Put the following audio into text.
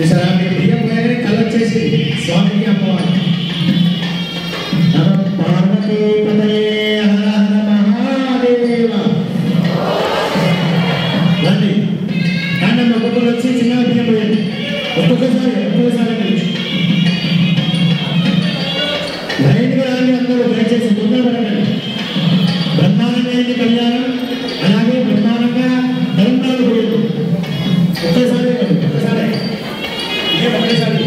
చూసారా మీరు బియ్యం పోయగానే కలెక్ట్ చేసి స్వామికి అమ్మవారు నమ పార్వతీపతయే హర హర మహాదేవ రండి కానీ ఒక్కొక్కరు వచ్చి చిన్న బియ్యం పోయండి ఒక్కొక్కసారి ఒక్కొక్కసారి కలిసి లైన్గా రండి అందరూ దయచేసి తొందరపడకండి బ్రహ్మాండమైంది కళ్యాణం అలాగే బ్రహ్మాండంగా తెలంగాణ పోయింది ఒక్కసారి ఒక్కసారి ఇదే ఒక్కసారి